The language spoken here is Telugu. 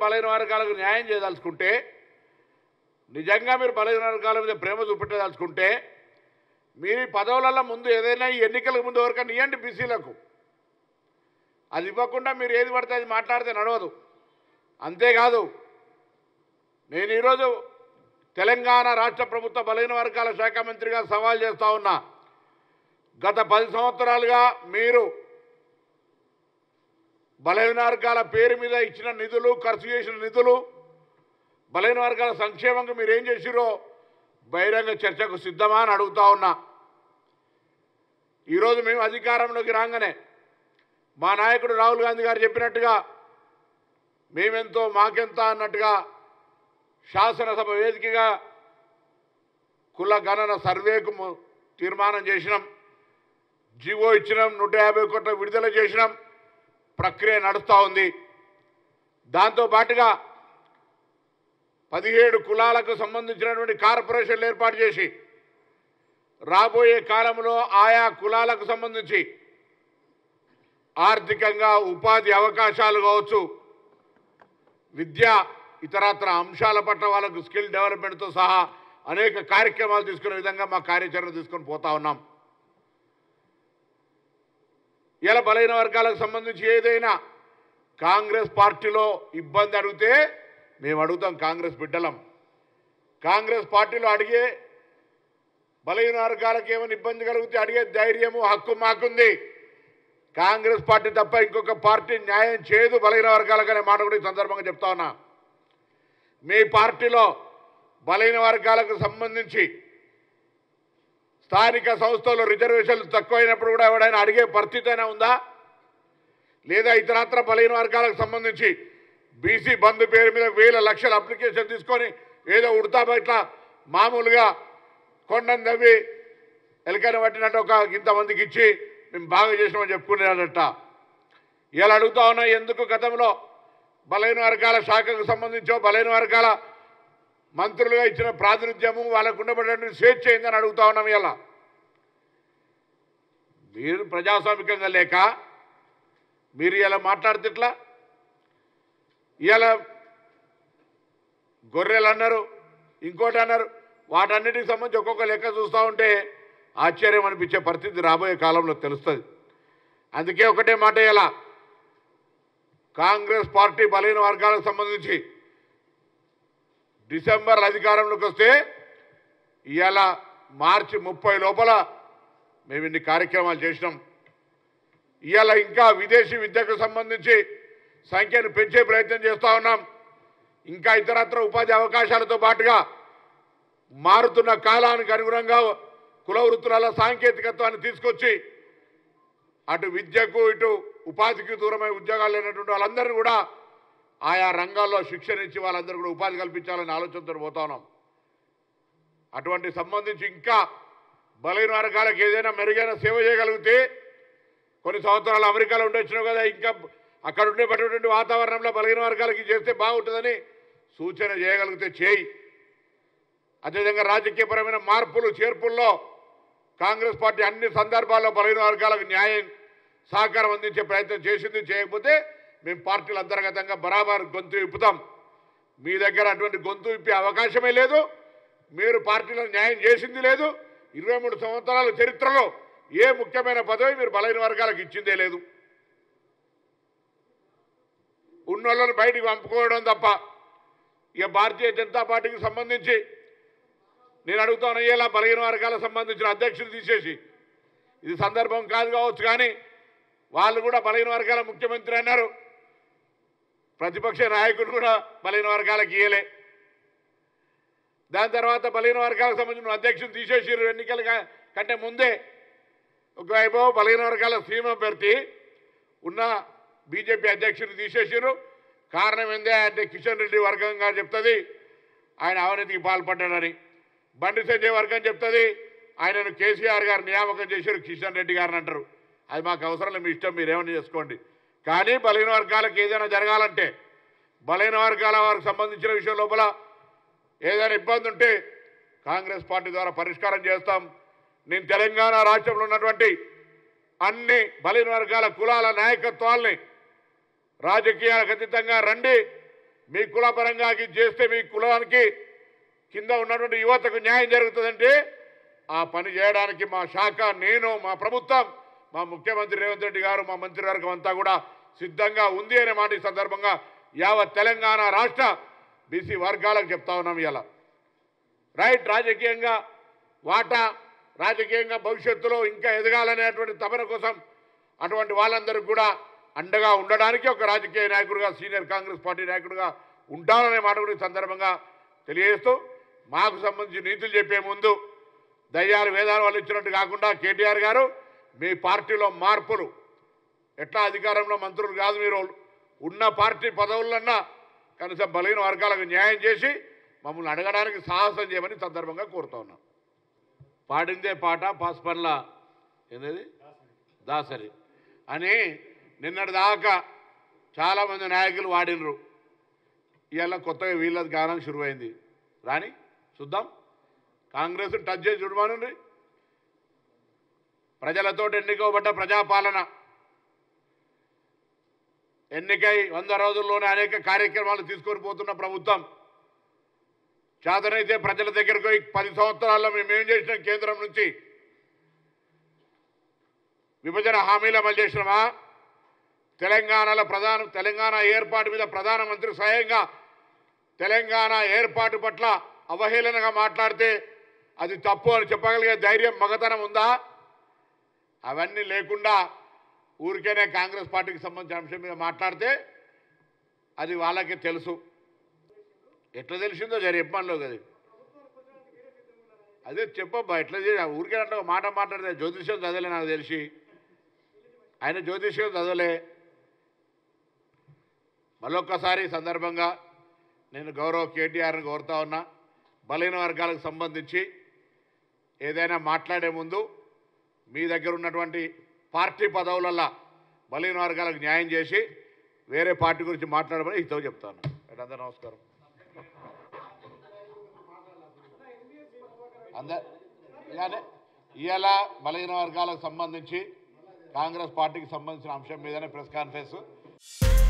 బలైన వర్గాలకు న్యాయం చేయదలుచుకుంటే నిజంగా మీరు బలైన వర్గాల మీద ప్రేమ చూపెట్టదలుచుకుంటే మీరు ఈ పదవులలో ముందు ఏదైనా ఈ ఎన్నికలకు ముందు ఎవరికైనా ఇవ్వండి బీసీలకు అది ఇవ్వకుండా మీరు ఏది పడితే అది మాట్లాడితే నడవదు అంతేకాదు నేను ఈరోజు తెలంగాణ రాష్ట్ర ప్రభుత్వ బలైన వర్గాల శాఖ మంత్రిగా సవాల్ చేస్తా ఉన్నా గత పది సంవత్సరాలుగా మీరు బలహీన వర్గాల పేరు మీద ఇచ్చిన నిధులు ఖర్చు చేసిన నిధులు బలహీన వర్గాల సంక్షేమంగా మీరు ఏం చేసిరో బహిరంగ చర్చకు సిద్ధమా అని అడుగుతా ఉన్నా ఈరోజు మేము అధికారంలోకి రాగానే మా నాయకుడు రాహుల్ గాంధీ గారు చెప్పినట్టుగా మేమెంతో మాకెంత అన్నట్టుగా శాసనసభ వేదికగా కుల గణన సర్వేకు ము- తీర్మానం చేసినాం జీవో ఇచ్చినాం నూట యాభై కోట్ల విడుదల చేసినాం ప్రక్రియ నడుస్తూ ఉంది దాంతో పాటుగా పదిహేడు కులాలకు సంబంధించినటువంటి కార్పొరేషన్లు ఏర్పాటు చేసి రాబోయే కాలంలో ఆయా కులాలకు సంబంధించి ఆర్థికంగా ఉపాధి అవకాశాలు కావచ్చు విద్య ఇతరత్ర అంశాల పట్ల వాళ్ళకు స్కిల్ డెవలప్మెంట్తో సహా అనేక కార్యక్రమాలు తీసుకునే విధంగా మా కార్యాచరణ తీసుకొని పోతా ఉన్నాం ఇలా బలైన వర్గాలకు సంబంధించి ఏదైనా కాంగ్రెస్ పార్టీలో ఇబ్బంది అడిగితే మేము అడుగుతాం కాంగ్రెస్ బిడ్డలం కాంగ్రెస్ పార్టీలో అడిగే బలహీన వర్గాలకు ఏమైనా ఇబ్బంది కలిగితే అడిగే ధైర్యము హక్కు మాకుంది కాంగ్రెస్ పార్టీ తప్ప ఇంకొక పార్టీ న్యాయం చేయదు బలహీన వర్గాలకు అనే మాట కూడా ఈ సందర్భంగా చెప్తా ఉన్నా మీ పార్టీలో బలహీన వర్గాలకు సంబంధించి స్థానిక సంస్థల్లో రిజర్వేషన్లు తక్కువైనప్పుడు కూడా ఎవడైనా అడిగే పరిస్థితి అయినా ఉందా లేదా ఇతరత్ర బలహీన వర్గాలకు సంబంధించి బీసీ బంధు పేరు మీద వేల లక్షల అప్లికేషన్ తీసుకొని ఏదో ఉడతా బయట మామూలుగా కొండను తవ్వి ఎలకని పట్టినట్టు ఒక ఇంతమందికి ఇచ్చి మేము బాగా చేసినామని చెప్పుకునేదట ఇలా అడుగుతా ఉన్నా ఎందుకు గతంలో బలహీన వర్గాల శాఖకు సంబంధించో బలహీన వర్గాల మంత్రులుగా ఇచ్చిన ప్రాతినిధ్యము వాళ్ళకు ఉండబడినటువంటి స్వేచ్ఛ ఏందని అడుగుతా ఉన్నాం ఇలా మీరు ప్రజాస్వామికంగా లేక మీరు ఇలా మాట్లాడితే ఇట్లా ఇలా గొర్రెలు అన్నారు ఇంకోటి అన్నారు వాటన్నిటికి సంబంధించి ఒక్కొక్క లెక్క చూస్తూ ఉంటే ఆశ్చర్యం అనిపించే పరిస్థితి రాబోయే కాలంలో తెలుస్తుంది అందుకే ఒకటే మాట ఇలా కాంగ్రెస్ పార్టీ బలహీన వర్గాలకు సంబంధించి డిసెంబర్ అధికారంలోకి వస్తే ఇవాళ మార్చి ముప్పై లోపల మేము ఇన్ని కార్యక్రమాలు చేసినాం ఇవాళ ఇంకా విదేశీ విద్యకు సంబంధించి సంఖ్యను పెంచే ప్రయత్నం చేస్తూ ఉన్నాం ఇంకా ఇతరత్ర ఉపాధి అవకాశాలతో పాటుగా మారుతున్న కాలానికి అనుగుణంగా కుల వృత్తుల సాంకేతికత్వాన్ని తీసుకొచ్చి అటు విద్యకు ఇటు ఉపాధికి దూరమై ఉద్యోగాలు లేనటువంటి వాళ్ళందరినీ కూడా ఆయా రంగాల్లో శిక్షణ ఇచ్చి వాళ్ళందరూ కూడా ఉపాధి కల్పించాలని ఆలోచనతో పోతా ఉన్నాం అటువంటి సంబంధించి ఇంకా బలైన వర్గాలకు ఏదైనా మెరుగైన సేవ చేయగలిగితే కొన్ని సంవత్సరాలు అమెరికాలో ఉండొచ్చినావు కదా ఇంకా అక్కడ ఉండేటటువంటి వాతావరణంలో బలహీన వర్గాలకి చేస్తే బాగుంటుందని సూచన చేయగలిగితే చేయి అదేవిధంగా రాజకీయపరమైన మార్పులు చేర్పుల్లో కాంగ్రెస్ పార్టీ అన్ని సందర్భాల్లో బలహీన వర్గాలకు న్యాయం సహకారం అందించే ప్రయత్నం చేసింది చేయకపోతే మేము పార్టీలు అంతర్గతంగా బరాబర్ గొంతు విప్పుతాం మీ దగ్గర అటువంటి గొంతు విప్పే అవకాశమే లేదు మీరు పార్టీలో న్యాయం చేసింది లేదు ఇరవై మూడు సంవత్సరాల చరిత్రలో ఏ ముఖ్యమైన పదవి మీరు బలహీన వర్గాలకు ఇచ్చిందే లేదు ఉన్నోళ్ళని బయటికి పంపుకోవడం తప్ప ఇక భారతీయ జనతా పార్టీకి సంబంధించి నేను అడుగుతాను అయ్యేలా బలహీన వర్గాలకు సంబంధించిన అధ్యక్షులు తీసేసి ఇది సందర్భం కాదు కావచ్చు కానీ వాళ్ళు కూడా బలహీన వర్గాల ముఖ్యమంత్రి అన్నారు ప్రతిపక్ష నాయకుడు కూడా బలహీన వర్గాలకు ఇయ్యలే దాని తర్వాత బలహీన వర్గాలకు సంబంధించిన అధ్యక్షులు తీసేసారు ఎన్నికల క- కంటే ముందే ఒకవైపు బలహీన వర్గాల సీమ పెడితే ఉన్న బీజేపీ అధ్యక్షుడు తీసేసారు కారణం ఏందే అంటే కిషన్ రెడ్డి వర్గంగా చెప్తుంది ఆయన అవినీతికి పాల్పడ్డాడని బండి సంజయ్ వర్గం చెప్తుంది ఆయనను కేసీఆర్ గారు నియామకం చేశారు కిషన్ రెడ్డి గారిని అంటారు అది మాకు అవసరం లేదు మీ ఇష్టం మీరు ఏమైనా చేసుకోండి కానీ బలహీన వర్గాలకు ఏదైనా జరగాలంటే బలహీన వర్గాల వారికి సంబంధించిన విషయం లోపల ఏదైనా ఇబ్బంది ఉంటే కాంగ్రెస్ పార్టీ ద్వారా పరిష్కారం చేస్తాం నేను తెలంగాణ రాష్ట్రంలో ఉన్నటువంటి అన్ని బలహీన వర్గాల కులాల నాయకత్వాల్ని రాజకీయాలకు అతీతంగా రండి మీ కులపరంగా ఇది చేస్తే మీ కులానికి కింద ఉన్నటువంటి యువతకు న్యాయం జరుగుతుందంటే ఆ పని చేయడానికి మా శాఖ నేను మా ప్రభుత్వం మా ముఖ్యమంత్రి రేవంత్ రెడ్డి గారు మా మంత్రివర్గం అంతా కూడా సిద్ధంగా ఉంది అనే మాట ఈ సందర్భంగా యావత్ తెలంగాణ రాష్ట్ర బీసీ వర్గాలకు చెప్తా ఉన్నాం ఇలా రైట్ రాజకీయంగా వాటా రాజకీయంగా భవిష్యత్తులో ఇంకా ఎదగాలనేటువంటి తపన కోసం అటువంటి వాళ్ళందరికీ కూడా అండగా ఉండడానికి ఒక రాజకీయ నాయకుడిగా సీనియర్ కాంగ్రెస్ పార్టీ నాయకుడిగా ఉంటాననే మాట కూడా ఈ సందర్భంగా తెలియజేస్తూ మాకు సంబంధించి నీతులు చెప్పే ముందు దయ్యాలు వేదాలు వాళ్ళు ఇచ్చినట్టు కాకుండా కేటీఆర్ గారు మీ పార్టీలో మార్పులు ఎట్లా అధికారంలో మంత్రులు కాదు మీరు ఉన్న పార్టీ పదవులన్నా కనీసం బలహీన వర్గాలకు న్యాయం చేసి మమ్మల్ని అడగడానికి సాహసం చేయమని ఈ సందర్భంగా కోరుతా ఉన్నాం పాడిందే పాట పాస్పన్ల ఏంది దాసరి అని నిన్నటి దాకా చాలామంది నాయకులు వాడినరు ఇవాళ కొత్తగా వీళ్ళది గానం శురువైంది రాని చూద్దాం కాంగ్రెస్ టచ్ చేసి చూడమనండి ప్రజలతో ఎన్నికోబడ్డ ప్రజాపాలన ఎన్నికై వంద రోజుల్లోనే అనేక కార్యక్రమాలు తీసుకొని పోతున్న ప్రభుత్వం చేతనైతే ప్రజల దగ్గరకు పోయి పది సంవత్సరాల్లో మేము ఏం చేసినాం కేంద్రం నుంచి విభజన హామీలు అమలు చేసినామా తెలంగాణలో ప్రధాన తెలంగాణ ఏర్పాటు మీద ప్రధానమంత్రి స్వయంగా తెలంగాణ ఏర్పాటు పట్ల అవహేళనగా మాట్లాడితే అది తప్పు అని చెప్పగలిగే ధైర్యం మగతనం ఉందా అవన్నీ లేకుండా ఊరికేనే కాంగ్రెస్ పార్టీకి సంబంధించిన అంశం మీద మాట్లాడితే అది వాళ్ళకే తెలుసు ఎట్లా తెలిసిందో జరి చెప్పమనిలో కదా అదే చెప్పబ్బా ఎట్లా చేసి ఊరికే అంటే ఒక మాట మాట్లాడితే జ్యోతిష్యం చదవలే నాకు తెలిసి ఆయన జ్యోతిష్యం చదవలే మళ్ళొక్కసారి ఈ సందర్భంగా నేను గౌరవ కేటీఆర్ని కోరుతా ఉన్నా బలహీన వర్గాలకు సంబంధించి ఏదైనా మాట్లాడే ముందు మీ దగ్గర ఉన్నటువంటి పార్టీ పదవులల్లా బలహీన వర్గాలకు న్యాయం చేసి వేరే పార్టీ గురించి మాట్లాడమని ఇతో చెప్తాను అందరూ నమస్కారం అంద ఇలానే ఇవాళ బలహీన వర్గాలకు సంబంధించి కాంగ్రెస్ పార్టీకి సంబంధించిన అంశం మీదనే ప్రెస్ కాన్ఫరెన్స్